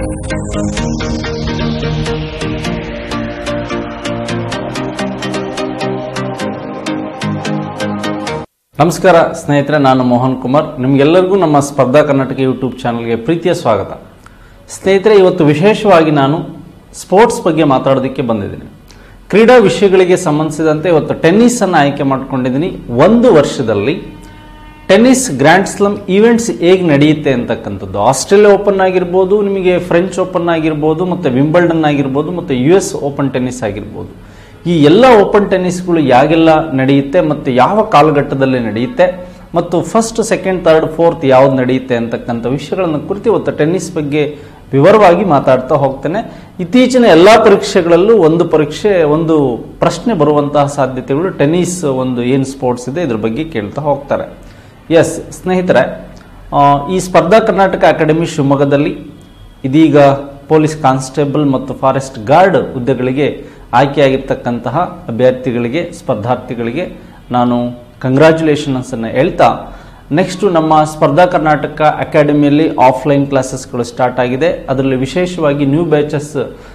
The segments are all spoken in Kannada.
ನಮಸ್ಕಾರ ಸ್ನೇಹಿತರೆ ನಾನು ಮೋಹನ್ ಕುಮಾರ್ ನಿಮಗೆಲ್ಲರಿಗೂ ನಮ್ಮ ಸ್ಪರ್ಧಾ ಕರ್ನಾಟಕ ಯೂಟ್ಯೂಬ್ ಚಾನಲ್ಗೆ ಪ್ರೀತಿಯ ಸ್ವಾಗತ ಸ್ನೇಹಿತರೆ ಇವತ್ತು ವಿಶೇಷವಾಗಿ ನಾನು ಸ್ಪೋರ್ಟ್ಸ್ ಬಗ್ಗೆ ಮಾತಾಡೋದಕ್ಕೆ ಬಂದಿದ್ದೀನಿ ಕ್ರೀಡಾ ವಿಷಯಗಳಿಗೆ ಸಂಬಂಧಿಸಿದಂತೆ ಇವತ್ತು ಟೆನ್ನಿಸ್ ಅನ್ನು ಆಯ್ಕೆ ಮಾಡ್ಕೊಂಡಿದ್ದೀನಿ ಒಂದು ವರ್ಷದಲ್ಲಿ ಟೆನ್ನಿಸ್ ಗ್ರ್ಯಾಂಡ್ ಸ್ಲಮ್ ಈವೆಂಟ್ಸ್ ಹೇಗೆ ನಡೆಯುತ್ತೆ ಅಂತಕ್ಕಂಥದ್ದು ಆಸ್ಟ್ರೇಲಿಯಾ ಓಪನ್ ಆಗಿರ್ಬೋದು ನಿಮಗೆ ಫ್ರೆಂಚ್ ಓಪನ್ ಆಗಿರ್ಬೋದು ಮತ್ತು ವಿಂಬಲ್ಡನ್ ಆಗಿರ್ಬೋದು ಮತ್ತು ಯು ಎಸ್ ಓಪನ್ ಟೆನ್ನಿಸ್ ಆಗಿರ್ಬೋದು ಈ ಎಲ್ಲ ಓಪನ್ ಟೆನ್ನಿಸ್ಗಳು ಯಾಗೆಲ್ಲ ನಡೆಯುತ್ತೆ ಮತ್ತು ಯಾವ ಕಾಲಘಟ್ಟದಲ್ಲಿ ನಡೆಯುತ್ತೆ ಮತ್ತು ಫಸ್ಟ್ ಸೆಕೆಂಡ್ ಥರ್ಡ್ ಫೋರ್ತ್ ಯಾವ್ದು ನಡೆಯುತ್ತೆ ಅಂತಕ್ಕಂಥ ವಿಷಯಗಳನ್ನು ಕುರಿತು ಇವತ್ತು ಟೆನ್ನಿಸ್ ಬಗ್ಗೆ ವಿವರವಾಗಿ ಮಾತಾಡ್ತಾ ಹೋಗ್ತೇನೆ ಇತ್ತೀಚಿನ ಎಲ್ಲ ಪರೀಕ್ಷೆಗಳಲ್ಲೂ ಒಂದು ಪರೀಕ್ಷೆ ಒಂದು ಪ್ರಶ್ನೆ ಬರುವಂತಹ ಸಾಧ್ಯತೆಗಳು ಟೆನ್ನಿಸ್ ಒಂದು ಏನು ಸ್ಪೋರ್ಟ್ಸ್ ಇದೆ ಇದ್ರ ಬಗ್ಗೆ ಕೇಳ್ತಾ ಹೋಗ್ತಾರೆ ಎಸ್ ಸ್ನೇಹಿತರೆ ಆ, ಈ ಸ್ಪರ್ಧಾ ಕರ್ನಾಟಕ ಅಕಾಡೆಮಿ ಶಿವಮೊಗ್ಗದಲ್ಲಿ ಇದೀಗ ಪೊಲೀಸ್ ಕಾನ್ಸ್ಟೇಬಲ್ ಮತ್ತು ಫಾರೆಸ್ಟ್ ಗಾರ್ಡ್ ಹುದ್ದೆಗಳಿಗೆ ಆಯ್ಕೆಯಾಗಿರ್ತಕ್ಕಂತಹ ಅಭ್ಯರ್ಥಿಗಳಿಗೆ ಸ್ಪರ್ಧಾರ್ಥಿಗಳಿಗೆ ನಾನು ಕಂಗ್ರ್ಯಾಚುಲೇಷನ್ಸ್ ಅನ್ನು ಹೇಳ್ತಾ ನೆಕ್ಸ್ಟ್ ನಮ್ಮ ಸ್ಪರ್ಧಾ ಕರ್ನಾಟಕ ಅಕಾಡೆಮಿಯಲ್ಲಿ ಆಫ್ಲೈನ್ ಕ್ಲಾಸಸ್ಗಳು ಸ್ಟಾರ್ಟ್ ಆಗಿದೆ ಅದರಲ್ಲಿ ವಿಶೇಷವಾಗಿ ನ್ಯೂ ಬ್ಯಾಚಸ್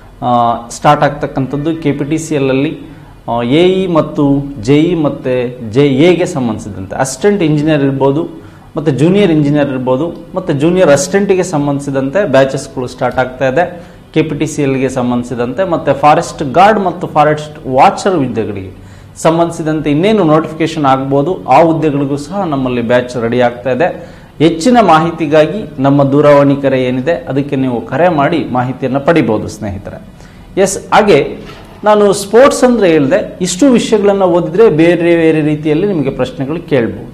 ಸ್ಟಾರ್ಟ್ ಆಗ್ತಕ್ಕಂಥದ್ದು ಕೆ ಪಿ ಟಿ ಸಿ ಎಲ್ಲಲ್ಲಿ ಎ ಇ ಮತ್ತು ಜೆ ಇ ಮತ್ತು ಜೆ ಎಗೆ ಸಂಬಂಧಿಸಿದಂತೆ ಅಸಿಸ್ಟೆಂಟ್ ಇಂಜಿನಿಯರ್ ಇರ್ಬೋದು ಮತ್ತು ಜೂನಿಯರ್ ಇಂಜಿನಿಯರ್ ಇರ್ಬೋದು ಮತ್ತು ಜೂನಿಯರ್ ಅಸಿಸ್ಟೆಂಟಿಗೆ ಸಂಬಂಧಿಸಿದಂತೆ ಬ್ಯಾಚಸ್ಗಳು ಸ್ಟಾರ್ಟ್ ಆಗ್ತಾ ಇದೆ ಕೆ ಪಿ ಟಿ ಸಿ ಎಲ್ಗೆ ಸಂಬಂಧಿಸಿದಂತೆ ಮತ್ತು ಫಾರೆಸ್ಟ್ ಗಾರ್ಡ್ ಮತ್ತು ಫಾರೆಸ್ಟ್ ವಾಚರ್ ಹುದ್ದೆಗಳಿಗೆ ಸಂಬಂಧಿಸಿದಂತೆ ಇನ್ನೇನು ನೋಟಿಫಿಕೇಶನ್ ಆಗ್ಬೋದು ಆ ಹುದ್ದೆಗಳಿಗೂ ಸಹ ನಮ್ಮಲ್ಲಿ ಬ್ಯಾಚ್ ರೆಡಿ ಆಗ್ತಾ ಇದೆ ಹೆಚ್ಚಿನ ಮಾಹಿತಿಗಾಗಿ ನಮ್ಮ ದೂರವಾಣಿ ಕರೆ ಏನಿದೆ ಅದಕ್ಕೆ ನೀವು ಕರೆ ಮಾಡಿ ಮಾಹಿತಿಯನ್ನು ಪಡಿಬೋದು ಸ್ನೇಹಿತರೆ ಎಸ್ ಹಾಗೆ ನಾನು ಸ್ಪೋರ್ಟ್ಸ್ ಅಂದ್ರೆ ಹೇಳಿದೆ ಇಷ್ಟು ವಿಷಯಗಳನ್ನು ಓದಿದ್ರೆ ಬೇರೆ ಬೇರೆ ರೀತಿಯಲ್ಲಿ ನಿಮಗೆ ಪ್ರಶ್ನೆಗಳು ಕೇಳ್ಬೋದು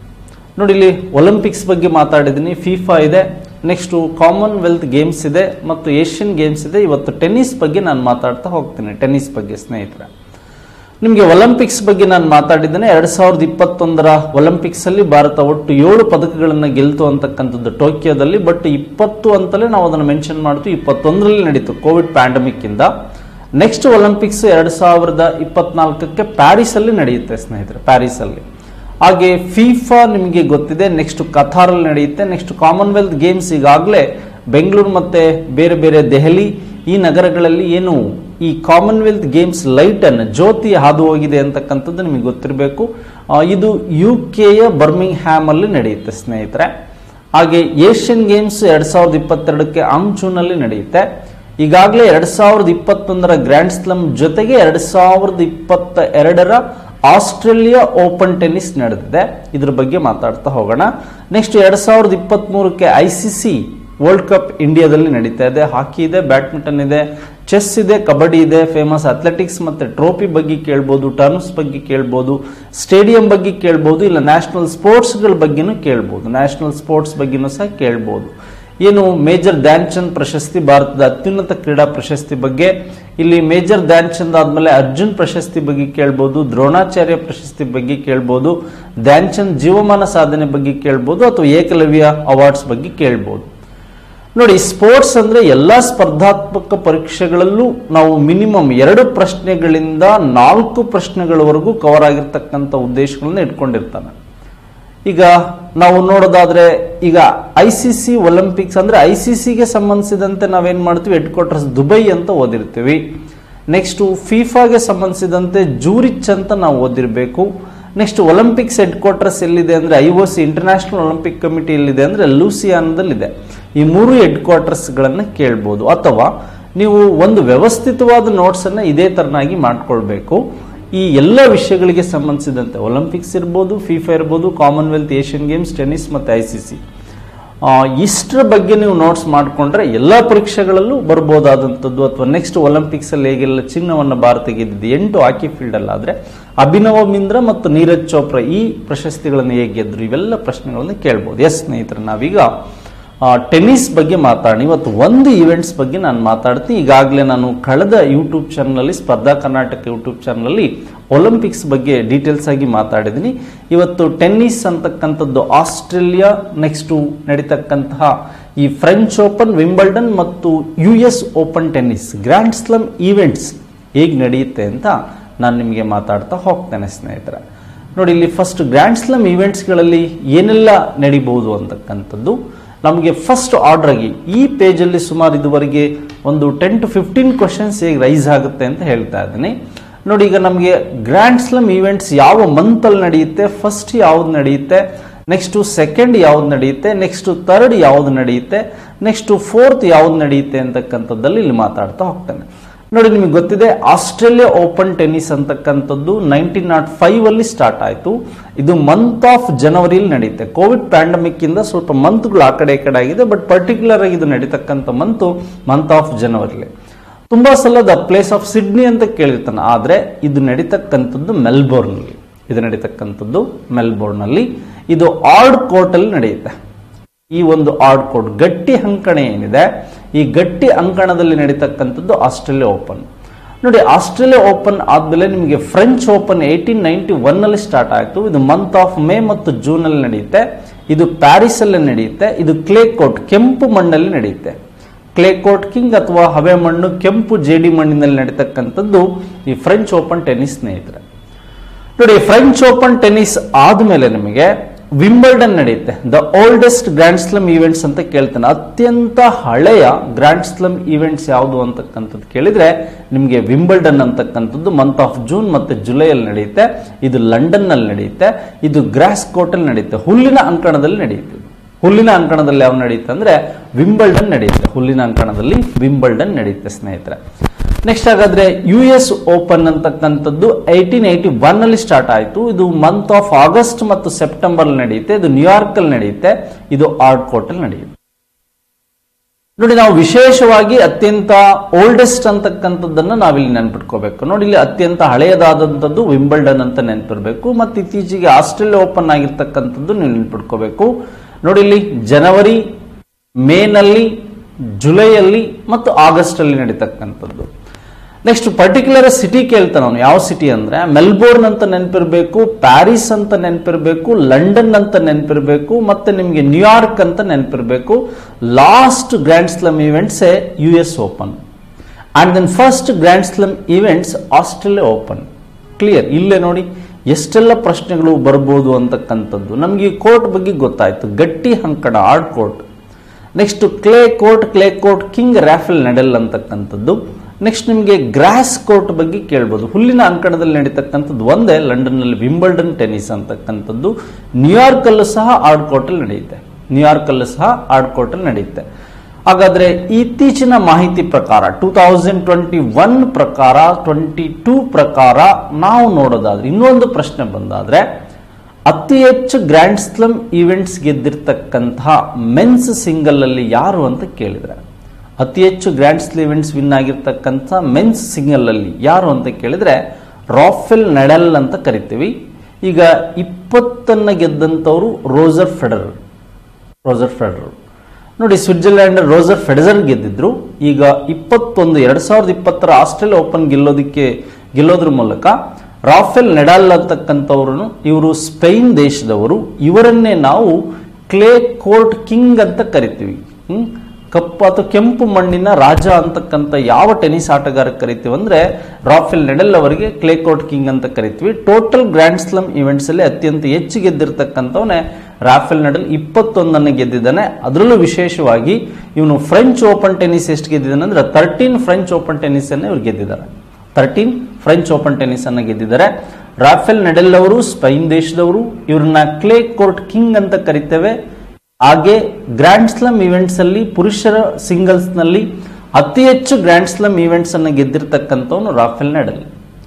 ನೋಡಿ ಇಲ್ಲಿ ಒಲಿಂಪಿಕ್ಸ್ ಬಗ್ಗೆ ಮಾತಾಡಿದ್ದೀನಿ ಫಿಫಾ ಇದೆ ನೆಕ್ಸ್ಟ್ ಕಾಮನ್ವೆಲ್ತ್ ಗೇಮ್ಸ್ ಇದೆ ಮತ್ತು ಏಷ್ಯನ್ ಗೇಮ್ಸ್ ಇದೆ ಇವತ್ತು ಟೆನ್ನಿಸ್ ಬಗ್ಗೆ ನಾನು ಮಾತಾಡ್ತಾ ಹೋಗ್ತೀನಿ ಟೆನ್ನಿಸ್ ಬಗ್ಗೆ ಸ್ನೇಹಿತರೆ ನಿಮಗೆ ಒಲಿಂಪಿಕ್ಸ್ ಬಗ್ಗೆ ನಾನು ಮಾತಾಡಿದ್ದೇನೆ ಎರಡ್ ಸಾವಿರದ ಇಪ್ಪತ್ತೊಂದರ ಒಲಿಂಪಿಕ್ಸ್ ಅಲ್ಲಿ ಭಾರತ ಒಟ್ಟು ಏಳು ಪದಕಗಳನ್ನು ಗೆಲ್ತು ಅಂತಕ್ಕಂಥದ್ದು ಟೋಕಿಯೋದಲ್ಲಿ ಬಟ್ ಇಪ್ಪತ್ತು ಅಂತಲೇ ನಾವು ಅದನ್ನು ಮೆನ್ಷನ್ ಮಾಡ್ತೀವಿ ಇಪ್ಪತ್ತೊಂದರಲ್ಲಿ ನಡೀತು ಕೋವಿಡ್ ಪ್ಯಾಂಡಮಿಕ್ ಇಂದ ನೆಕ್ಸ್ಟ್ ಒಲಿಂಪಿಕ್ಸ್ ಎರಡ್ ಸಾವಿರದ ಇಪ್ಪತ್ನಾಲ್ಕಕ್ಕೆ ಪ್ಯಾರಿಸ್ ಅಲ್ಲಿ ನಡೆಯುತ್ತೆ ಸ್ನೇಹಿತರೆ ಪ್ಯಾರಿಸ್ ಅಲ್ಲಿ ಹಾಗೆ ಫಿಫಾ ನಿಮಗೆ ಗೊತ್ತಿದೆ ನೆಕ್ಸ್ಟ್ ಕಥಾರಲ್ಲಿ ನಡೆಯುತ್ತೆ ನೆಕ್ಸ್ಟ್ ಕಾಮನ್ವೆಲ್ತ್ ಗೇಮ್ಸ್ ಈಗಾಗಲೇ ಬೆಂಗಳೂರು ಮತ್ತೆ ಬೇರೆ ಬೇರೆ ದೆಹಲಿ ಈ ನಗರಗಳಲ್ಲಿ ಏನು ಈ ಕಾಮನ್ವೆಲ್ತ್ ಗೇಮ್ಸ್ ಲೈಟ್ ಅನ್ನು ಜ್ಯೋತಿ ಹಾದು ಹೋಗಿದೆ ಅಂತಕ್ಕಂಥದ್ದು ನಿಮಗೆ ಗೊತ್ತಿರಬೇಕು ಆ, ಇದು ಯು ಕೆಯ ಬರ್ಮಿಂಗ್ ಹ್ಯಾಮ್ ಅಲ್ಲಿ ನಡೆಯುತ್ತೆ ಸ್ನೇಹಿತರೆ ಹಾಗೆ ಏಷ್ಯನ್ ಗೇಮ್ಸ್ ಎರಡ್ ಸಾವಿರದ ಇಪ್ಪತ್ತೆರಡಕ್ಕೆ ಆಂಚೂನಲ್ಲಿ ನಡೆಯುತ್ತೆ ಈಗಾಗಲೇ ಎರಡ್ ಸಾವಿರದ ಇಪ್ಪತ್ತೊಂದರ ಗ್ರ್ಯಾಂಡ್ ಸ್ಲಮ್ ಜೊತೆಗೆ ಎರಡ್ ಸಾವಿರದ ಇಪ್ಪತ್ತ ಎರಡರ ಆಸ್ಟ್ರೇಲಿಯಾ ಓಪನ್ ಟೆನ್ನಿಸ್ ನಡೆದಿದೆ ಇದ್ರ ಬಗ್ಗೆ ಮಾತಾಡ್ತಾ ಹೋಗೋಣ ನೆಕ್ಸ್ಟ್ ಎರಡ್ ಸಾವಿರದ ಇಪ್ಪತ್ತ್ ಮೂರಕ್ಕೆ I C C World Cup ಇಂಡಿಯಾದಲ್ಲಿ ನಡೀತಾ ಇದೆ ಹಾಕಿ ಇದೆ ಬ್ಯಾಡ್ಮಿಂಟನ್ ಇದೆ ಚೆಸ್ ಇದೆ ಕಬಡ್ಡಿ ಇದೆ ಫೇಮಸ್ ಅಥ್ಲೆಟಿಕ್ಸ್ ಮತ್ತೆ ಟ್ರೋಫಿ ಬಗ್ಗೆ ಕೇಳ್ಬೋದು ಟರ್ನ್ಸ್ ಬಗ್ಗೆ ಕೇಳ್ಬೋದು ಸ್ಟೇಡಿಯಂ ಬಗ್ಗೆ ಕೇಳ್ಬೋದು ಇಲ್ಲ ನ್ಯಾಷನಲ್ ಸ್ಪೋರ್ಟ್ಸ್ಗಳ ಬಗ್ಗೆನೂ ಕೇಳ್ಬೋದು ನ್ಯಾಷನಲ್ ಸ್ಪೋರ್ಟ್ಸ್ ಬಗ್ಗೆನೂ ಸಹ ಕೇಳ್ಬೋದು ಏನು ಮೇಜರ್ ಧ್ಯಾನ್ ಚಂದ್ ಪ್ರಶಸ್ತಿ ಭಾರತದ ಅತ್ಯುನ್ನತ ಕ್ರೀಡಾ ಪ್ರಶಸ್ತಿ ಬಗ್ಗೆ ಇಲ್ಲಿ ಮೇಜರ್ ಧ್ಯಾನ್ ಚಂದ್ ಆದ್ಮೇಲೆ ಅರ್ಜುನ್ ಪ್ರಶಸ್ತಿ ಬಗ್ಗೆ ಕೇಳ್ಬೋದು ದ್ರೋಣಾಚಾರ್ಯ ಪ್ರಶಸ್ತಿ ಬಗ್ಗೆ ಕೇಳ್ಬೋದು ಧ್ಯಾನ್ ಚಂದ್ ಜೀವಮಾನ ಸಾಧನೆ ಬಗ್ಗೆ ಕೇಳ್ಬೋದು ಅಥವಾ ಏಕಲವ್ಯ ಅವಾರ್ಡ್ಸ್ ಬಗ್ಗೆ ಕೇಳ್ಬೋದು ನೋಡಿ ಸ್ಪೋರ್ಟ್ಸ್ ಅಂದ್ರೆ ಎಲ್ಲಾ ಸ್ಪರ್ಧಾತ್ಮಕ ಪರೀಕ್ಷೆಗಳಲ್ಲೂ ನಾವು ಮಿನಿಮಮ್ ಎರಡು ಪ್ರಶ್ನೆಗಳಿಂದ ನಾಲ್ಕು ಪ್ರಶ್ನೆಗಳವರೆಗೂ ಕವರ್ ಆಗಿರ್ತಕ್ಕಂಥ ಉದ್ದೇಶಗಳನ್ನ ಇಟ್ಕೊಂಡಿರ್ತಾನೆ ಈಗ ನಾವು ನೋಡೋದಾದ್ರೆ ಈಗ ಐ ಸಿ ಸಿ ಒಲಿಂಪಿಕ್ಸ್ ಅಂದ್ರೆ ಐ ಸಿ ಸಿಗೆ ಸಂಬಂಧಿಸಿದಂತೆ ನಾವೇನ್ ಮಾಡ್ತೀವಿ ಹೆಡ್ ಕ್ವಾರ್ಟರ್ಸ್ ದುಬೈ ಅಂತ ಓದಿರ್ತೀವಿ ನೆಕ್ಸ್ಟ್ ಫಿಫಾಗೆ ಸಂಬಂಧಿಸಿದಂತೆ ಜೂರಿಚ್ ಅಂತ ನಾವು ಓದಿರ್ಬೇಕು ನೆಕ್ಸ್ಟ್ ಒಲಿಂಪಿಕ್ಸ್ ಹೆಡ್ ಕ್ವಾರ್ಟರ್ಸ್ ಎಲ್ಲಿದೆ ಅಂದ್ರೆ I O C International Olympic Committee ಎಲ್ಲಿದೆ ಅಂದ್ರೆ ಲೂಸಿಯಾನದಲ್ಲಿದೆ ಈ ಮೂರು ಹೆಡ್ ಕ್ವಾರ್ಟರ್ಸ್ಗಳನ್ನು ಕೇಳ್ಬೋದು ಅಥವಾ ನೀವು ಒಂದು ವ್ಯವಸ್ಥಿತವಾದ ನೋಟ್ಸ್ ಅನ್ನ ಇದೇ ತರನಾಗಿ ಮಾಡ್ಕೊಳ್ಬೇಕು ಈ ಎಲ್ಲ ವಿಷಯಗಳಿಗೆ ಸಂಬಂಧಿಸಿದಂತೆ ಒಲಿಂಪಿಕ್ಸ್ ಇರ್ಬೋದು ಫಿಫಾ ಇರ್ಬೋದು ಕಾಮನ್ವೆಲ್ತ್ ಏಷ್ಯನ್ ಗೇಮ್ಸ್ ಟೆನ್ನಿಸ್ ಮತ್ತು ಐ ಸಿ ಸಿ ಇಷ್ಟರ ಬಗ್ಗೆ ನೀವು ನೋಟ್ಸ್ ಮಾಡಿಕೊಂಡ್ರೆ ಎಲ್ಲ ಪರೀಕ್ಷೆಗಳಲ್ಲೂ ಬರ್ಬೋದಾದಂಥದ್ದು ಅಥವಾ ನೆಕ್ಸ್ಟ್ ಒಲಿಂಪಿಕ್ಸ್ ಅಲ್ಲಿ ಹೇಗೆಲ್ಲ ಚಿನ್ನವನ್ನು ಭಾರತ ಗೆದ್ದಿದೆ ಎಂಟು ಹಾಕಿ ಫೀಲ್ಡ್ ಅಲ್ಲ ಆದ್ರೆ ಅಭಿನವ ಮಿಂದ್ರ ಮತ್ತು ನೀರಜ್ ಚೋಪ್ರಾ ಈ ಪ್ರಶಸ್ತಿಗಳನ್ನು ಹೇಗೆ ಗೆದ್ರು ಇವೆಲ್ಲ ಪ್ರಶ್ನೆಗಳನ್ನು ಕೇಳ್ಬೋದು ಎಸ್ ಸ್ನೇಹಿತರೆ ನಾವೀಗ ಆ, ಟೆನ್ನಿಸ್ ಬಗ್ಗೆ ಮಾತಾಡಿ ಇವತ್ತು ಒಂದು ಇವೆಂಟ್ಸ್ ಬಗ್ಗೆ ನಾನು ಮಾತಾಡ್ತೀನಿ ಈಗಾಗಲೇ ನಾನು ಕಳೆದ ಯೂಟ್ಯೂಬ್ ಚಾನಲಲ್ಲಿ ಸ್ಪರ್ಧಾ ಕರ್ನಾಟಕ ಯೂಟ್ಯೂಬ್ ಚಾನಲಲ್ಲಿ ಒಲಿಂಪಿಕ್ಸ್ ಬಗ್ಗೆ ಡೀಟೇಲ್ಸ್ ಆಗಿ ಮಾತಾಡಿದ್ದೀನಿ ಇವತ್ತು ಟೆನ್ನಿಸ್ ಅಂತಕ್ಕಂಥದ್ದು ಆಸ್ಟ್ರೇಲಿಯಾ ನೆಕ್ಸ್ಟು ನಡೀತಕ್ಕಂತಹ ಈ ಫ್ರೆಂಚ್ ಓಪನ್ ವಿಂಬಲ್ಡನ್ ಮತ್ತು U S Open tennis grand slam events ಹೇಗೆ ನಡೆಯುತ್ತೆ ಅಂತ ನಾನು ನಿಮಗೆ ಮಾತಾಡ್ತಾ ಹೋಗ್ತೇನೆ ಸ್ನೇಹಿತರೆ ನೋಡಿ ಇಲ್ಲಿ ಫಸ್ಟ್ ಗ್ರ್ಯಾಂಡ್ ಸ್ಲಮ್ ಈವೆಂಟ್ಸ್ಗಳಲ್ಲಿ ಏನೆಲ್ಲ ನಡಿಬಹುದು ಅಂತಕ್ಕಂಥದ್ದು ನಮಗೆ ಫಸ್ಟ್ ಆರ್ಡರ್ ಆಗಿ ಈ ಪೇಜಲ್ಲಿ ಸುಮಾರು ಇದುವರೆಗೆ ಒಂದು ಟೆನ್ ಟು ಫಿಫ್ಟೀನ್ ಕ್ವಶನ್ಸ್ ಹೇಗೆ ರೈಸ್ ಆಗುತ್ತೆ ಅಂತ ಹೇಳ್ತಾ ಇದ್ದೀನಿ ನೋಡಿ ಈಗ ನಮಗೆ ಗ್ರ್ಯಾಂಡ್ ಸ್ಲಮ್ ಈವೆಂಟ್ಸ್ ಯಾವ ಮಂತಲ್ಲಿ ನಡೆಯುತ್ತೆ ಫಸ್ಟ್ ಯಾವ್ದು ನಡೆಯುತ್ತೆ ನೆಕ್ಸ್ಟು ಸೆಕೆಂಡ್ ಯಾವ್ದು ನಡೆಯುತ್ತೆ ನೆಕ್ಸ್ಟು ಥರ್ಡ್ ಯಾವ್ದು ನಡೆಯುತ್ತೆ ನೆಕ್ಸ್ಟು ಫೋರ್ತ್ ಯಾವ್ದು ನಡೆಯುತ್ತೆ ಅಂತಕ್ಕಂಥದ್ದಲ್ಲಿ ಇಲ್ಲಿ ಮಾತಾಡ್ತಾ ಹೋಗ್ತಾನೆ ನೋಡಿ ನಿಮಗೆ ಗೊತ್ತಿದೆ ಆಸ್ಟ್ರೇಲಿಯಾ ಓಪನ್ ಟೆನ್ನಿಸ್ ಅಂತಕ್ಕಂಥದ್ದು ನೈನ್ಟೀನ್ ನಾಟ್ ಫೈವ್ ಅಲ್ಲಿ ಸ್ಟಾರ್ಟ್ ಆಯಿತು ಇದು ಮಂತ್ ಆಫ್ ಜನವರಿಲಿ ನಡೆಯುತ್ತೆ ಕೋವಿಡ್ ಪ್ಯಾಂಡಮಿಕ್ ಇಂದ ಸ್ವಲ್ಪ ಮಂತ್ಗಳು ಆ ಕಡೆ ಈ ಕಡೆ ಆಗಿದೆ ಬಟ್ ಪರ್ಟಿಕ್ಯುಲರ್ ಆಗಿ ಇದು ನಡೀತಕ್ಕಂಥ ಮಂತು ಮಂತ್ ಆಫ್ ಜನವರಿಲಿ ತುಂಬಾ ಸಲ ದ ಪ್ಲೇಸ್ ಆಫ್ ಸಿಡ್ನಿ ಅಂತ ಕೇಳಿರ್ತಾನೆ ಆದ್ರೆ ಇದು ನಡೀತಕ್ಕಂಥದ್ದು ಮೆಲ್ಬೋರ್ನ್ನಲ್ಲಿ ಇದು ನಡೀತಕ್ಕಂಥದ್ದು ಮೆಲ್ಬೋರ್ನ್ನಲ್ಲಿ ಇದು ಆರ್ಡ್ ಕೋರ್ಟ್ ಅಲ್ಲಿ ನಡೆಯುತ್ತೆ ಈ ಒಂದು ಆರ್ಡ್ ಕೋರ್ಟ್ ಗಟ್ಟಿ ಅಂಕಣ ಏನಿದೆ ಈ ಗಟ್ಟಿ ಅಂಕಣದಲ್ಲಿ ನಡೀತಕ್ಕಂಥದ್ದು ಆಸ್ಟ್ರೇಲಿಯಾ ಓಪನ್ ನೋಡಿ ಆಸ್ಟ್ರೇಲಿಯಾ ಓಪನ್ ಆದ್ಮೇಲೆ ನಿಮಗೆ French Open eighteen ninety one ಅಲ್ಲಿ ಸ್ಟಾರ್ಟ್ ಆಯಿತು ಇದು ಮಂತ್ ಆಫ್ ಮೇ ಮತ್ತು ಜೂನ್ ಅಲ್ಲಿ ನಡೆಯುತ್ತೆ ಇದು ಪ್ಯಾರಿಸ್ ಅಲ್ಲಿ ನಡೆಯುತ್ತೆ ಇದು ಕ್ಲೇ ಕೋರ್ಟ್ ಕೆಂಪು ಮಣ್ಣಲ್ಲಿ ನಡೆಯುತ್ತೆ ಕ್ಲೇ ಕೋರ್ಟ್ ಕಿಂಗ್ ಅಥವಾ ಹವೆ ಮಣ್ಣು ಕೆಂಪು ಜೇಡಿ ಮಣ್ಣಿನಲ್ಲಿ ನಡೀತಕ್ಕಂಥದ್ದು ಈ ಫ್ರೆಂಚ್ ಓಪನ್ ಟೆನ್ನಿಸ್ ಸ್ನೇಹಿತರೆ ನೋಡಿ ಫ್ರೆಂಚ್ ಓಪನ್ ಟೆನ್ನಿಸ್ ಆದ್ಮೇಲೆ ನಿಮಗೆ ವಿಂಬಲ್ಡನ್ ನಡೆಯುತ್ತೆ the oldest grand slam events ಅಂತ ಕೇಳ್ತಾನೆ ಅತ್ಯಂತ ಹಳೆಯ ಗ್ರ್ಯಾಂಡ್ ಸ್ಲಮ್ ಈವೆಂಟ್ಸ್ ಯಾವುದು ಅಂತಕ್ಕಂಥದ್ದು ಕೇಳಿದ್ರೆ ನಿಮಗೆ ವಿಂಬಲ್ಡನ್ ಅಂತಕ್ಕಂಥದ್ದು ಮಂತ್ ಆಫ್ ಜೂನ್ ಮತ್ತೆ ಜುಲೈಯಲ್ಲಿ ನಡೆಯುತ್ತೆ ಇದು ಲಂಡನ್ ನಲ್ಲಿ ನಡೆಯುತ್ತೆ ಇದು ಗ್ರಾಸ್ ಕೋರ್ಟ್ ಅಲ್ಲಿ ನಡೆಯುತ್ತೆ ಹುಲ್ಲಿನ ಅಂಕಣದಲ್ಲಿ ನಡೆಯುತ್ತೆ ಹುಲ್ಲಿನ ಅಂಕಣದಲ್ಲಿ ಯಾವ ನಡೆಯುತ್ತೆ ಅಂದ್ರೆ ವಿಂಬಲ್ಡನ್ ನಡೆಯುತ್ತೆ ಹುಲ್ಲಿನ ಅಂಕಣದಲ್ಲಿ ವಿಂಬಲ್ಡನ್ ನಡೆಯುತ್ತೆ ಸ್ನೇಹಿತರೆ ನೆಕ್ಸ್ಟ್ ಹಾಗಾದ್ರೆ ಯು ಎಸ್ ಓಪನ್ ಅಂತಕ್ಕಂಥದ್ದು ಏಯ್ಟೀನ್ ಏಯ್ಟಿ ಒನ್ ಅಲ್ಲಿ ಸ್ಟಾರ್ಟ್ ಆಯಿತು ಇದು ಮಂತ್ ಆಫ್ ಆಗಸ್ಟ್ ಮತ್ತು ಸೆಪ್ಟೆಂಬರ್ ನಡೆಯುತ್ತೆ ಇದು ನ್ಯೂಯಾರ್ಕ್ ಅಲ್ಲಿ ನಡೆಯುತ್ತೆ ಇದು ಆರ್ಡ್ ಕೋರ್ಟ್ ಅಲ್ಲಿ ನಡೆಯುತ್ತೆ ನೋಡಿ ನಾವು ವಿಶೇಷವಾಗಿ ಅತ್ಯಂತ ಓಲ್ಡೆಸ್ಟ್ ಅಂತಕ್ಕಂಥದ್ದನ್ನ ನಾವಿಲ್ಲಿ ನೆನ್ಪಿಟ್ಕೋಬೇಕು ನೋಡಿ ಇಲ್ಲಿ ಅತ್ಯಂತ ಹಳೆಯದಾದಂಥದ್ದು ವಿಂಬಲ್ಡನ್ ಅಂತ ನೆನ್ಪಿರ್ಬೇಕು ಮತ್ತು ಇತ್ತೀಚೆಗೆ ಆಸ್ಟ್ರೇಲಿಯಾ ಓಪನ್ ಆಗಿರ್ತಕ್ಕಂಥದ್ದು ನೀವು ನೆನ್ಪಿಟ್ಕೋಬೇಕು ನೋಡಿ ಇಲ್ಲಿ ಜನವರಿ ಮೇನಲ್ಲಿ ಜುಲೈಯಲ್ಲಿ ಮತ್ತು ಆಗಸ್ಟ್ ಅಲ್ಲಿ ನಡೀತಕ್ಕಂಥದ್ದು ನೆಕ್ಸ್ಟ್ ಪರ್ಟಿಕ್ಯುಲರ್ ಸಿಟಿ ಕೇಳ್ತಾನೆ ಅವನು ಯಾವ ಸಿಟಿ ಅಂದ್ರೆ ಮೆಲ್ಬೋರ್ನ್ ಅಂತ ನೆನಪಿರ್ಬೇಕು ಪ್ಯಾರಿಸ್ ಅಂತ ನೆನಪಿರ್ಬೇಕು ಲಂಡನ್ ಅಂತ ನೆನಪಿರ್ಬೇಕು ಮತ್ತೆ ನಿಮಗೆ ನ್ಯೂಯಾರ್ಕ್ ಅಂತ ನೆನಪಿರ್ಬೇಕು last grand slam events U S Open and then first grand slam events Australia Open clear ಇಲ್ಲೇ ನೋಡಿ ಎಷ್ಟೆಲ್ಲ ಪ್ರಶ್ನೆಗಳು ಬರ್ಬೋದು ಅಂತಕ್ಕಂಥದ್ದು ನಮಗೆ ಈ ಕೋರ್ಟ್ ಬಗ್ಗೆ ಗೊತ್ತಾಯ್ತು ಗಟ್ಟಿ ಅಂಕಣ hard court next clay court clay court king Rafael Nadal ಅಂತಕ್ಕಂಥದ್ದು ನೆಕ್ಸ್ಟ್ ನಿಮಗೆ ಗ್ರಾಸ್ ಕೋರ್ಟ್ ಬಗ್ಗೆ ಕೇಳ್ಬೋದು ಹುಲ್ಲಿನ ಅಂಕಣದಲ್ಲಿ ನಡೀತಕ್ಕಂಥದ್ದು ಒಂದೇ ಲಂಡನ್ನಲ್ಲಿ ವಿಂಬಲ್ಡನ್ ಟೆನ್ನಿಸ್ ಅಂತಕ್ಕಂಥದ್ದು ನ್ಯೂಯಾರ್ಕ್ ಅಲ್ಲೂ ಸಹ ಆರ್ಡ್ ಕೋರ್ಟ್ ಅಲ್ಲಿ ನಡೆಯುತ್ತೆ ನ್ಯೂಯಾರ್ಕ್ ಅಲ್ಲೂ ಸಹ ಆರ್ಡ್ ಕೋರ್ಟ್ ಅಲ್ಲಿ ನಡೆಯುತ್ತೆ ಹಾಗಾದ್ರೆ ಇತ್ತೀಚಿನ ಮಾಹಿತಿ ಪ್ರಕಾರ ಟೂ ತೌಸಂಡ್ ಟ್ವೆಂಟಿ ಒನ್ ಪ್ರಕಾರ ಟ್ವೆಂಟಿ ಟೂ ಪ್ರಕಾರ ನಾವು ನೋಡೋದಾದ್ರೆ ಇನ್ನೊಂದು ಪ್ರಶ್ನೆ ಬಂದಾದ್ರೆ ಅತಿ ಹೆಚ್ಚು ಗ್ರ್ಯಾಂಡ್ ಸ್ಲಮ್ ಈವೆಂಟ್ಸ್ ಗೆದ್ದಿರ್ತಕ್ಕಂತಹ ಮೆನ್ಸ್ ಸಿಂಗಲ್ ಅಲ್ಲಿ ಯಾರು ಅಂತ ಕೇಳಿದ್ರೆ ಅತಿ ಹೆಚ್ಚು ಗ್ರ್ಯಾಂಡ್ ಸ್ಲಮ್ ಈವೆಂಟ್ಸ್ ವಿನ್ ಆಗಿರ್ತಕ್ಕಂಥ ಮೆನ್ಸ್ ಸಿಂಗಲ್ ಅಲ್ಲಿ ಯಾರು ಅಂತ ಕೇಳಿದ್ರೆ ರಾಫೆಲ್ ನೆಡಲ್ ಅಂತ ಕರಿತೀವಿ ಈಗ ಇಪ್ಪತ್ತನ್ನ ಗೆದ್ದಂಥವ್ರು ರೋಜರ್ ಫೆಡರರ್ ರೋಜರ್ ಫೆಡರರ್ ನೋಡಿ ಸ್ವಿಟ್ಜರ್ಲ್ಯಾಂಡ್ ರೋಜರ್ ಫೆಡರರ್ ಗೆದ್ದಿದ್ರು ಈಗ ಇಪ್ಪತ್ತೊಂದು ಎರಡ್ ಸಾವಿರದ ಇಪ್ಪತ್ತರ ಆಸ್ಟ್ರೇಲಿಯಾ ಓಪನ್ ಗೆಲ್ಲೋದಕ್ಕೆ ಗೆಲ್ಲೋದ್ರ ಮೂಲಕ ರಾಫೆಲ್ ನೆಡಾಲ್ ಅಂತಕ್ಕಂಥವ್ರು ಇವರು ಸ್ಪೈನ್ ದೇಶದವರು ಇವರನ್ನೇ ನಾವು ಕ್ಲೇ ಕೋರ್ಟ್ ಕಿಂಗ್ ಅಂತ ಕರಿತೀವಿ ಹ್ಮ್ ಕಪ್ಪು ಅಥವಾ ಕೆಂಪು ಮಣ್ಣಿನ ರಾಜ ಅಂತಕ್ಕಂಥ ಯಾವ ಟೆನಿಸ್ ಆಟಗಾರ ಕರಿತೀವಿ ಅಂದ್ರೆ ರಾಫೆಲ್ ನೆಡಲ್ ಅವರಿಗೆ ಕ್ಲೇ ಕೋರ್ಟ್ ಕಿಂಗ್ ಅಂತ ಕರಿತೀವಿ ಟೋಟಲ್ ಗ್ರ್ಯಾಂಡ್ ಸ್ಲಮ್ ಇವೆಂಟ್ಸ್ ಅಲ್ಲಿ ಅತ್ಯಂತ ಹೆಚ್ಚು ಗೆದ್ದಿರ್ತಕ್ಕಂಥವನೇ ರಾಫೆಲ್ ನಡಲ್ ಇಪ್ಪತ್ತೊಂದನ್ನು ಗೆದ್ದಿದ್ದಾನೆ ಅದರಲ್ಲೂ ವಿಶೇಷವಾಗಿ ಇವನು ಫ್ರೆಂಚ್ ಓಪನ್ ಟೆನ್ನಿಸ್ ಎಷ್ಟು ಗೆದ್ದಿದ್ದಾನೆ ಅಂದ್ರೆ ತರ್ಟೀನ್ ಫ್ರೆಂಚ್ ಓಪನ್ ಟೆನ್ನಿಸ್ ಅನ್ನು ಇವ್ರು ಗೆದ್ದಿದ್ದಾರೆ ತರ್ಟೀನ್ ಫ್ರೆಂಚ್ ಓಪನ್ ಟೆನ್ನಿಸ್ ಅನ್ನು ಗೆದ್ದಿದ್ದಾರೆ ರಾಫೆಲ್ ನೆಡೆಲ್ ಅವರು ಸ್ಪೈನ್ ದೇಶದವರು ಇವ್ರನ್ನ ಕ್ಲೇ ಕೋರ್ಟ್ ಕಿಂಗ್ ಅಂತ ಕರಿತೇವೆ ಹಾಗೆ ಗ್ರ್ಯಾಂಡ್ ಸ್ಲಮ್ ಇವೆಂಟ್ಸ್ ಅಲ್ಲಿ ಪುರುಷರ ಸಿಂಗಲ್ಸ್ ನಲ್ಲಿ ಅತಿ ಹೆಚ್ಚು ಗ್ರ್ಯಾಂಡ್ ಸ್ಲಮ್ ಇವೆಂಟ್ಸ್ ಅನ್ನು ಗೆದ್ದಿರ್ತಕ್ಕಂಥವನು ರಾಫೆಲ್ ನೆಡಲ್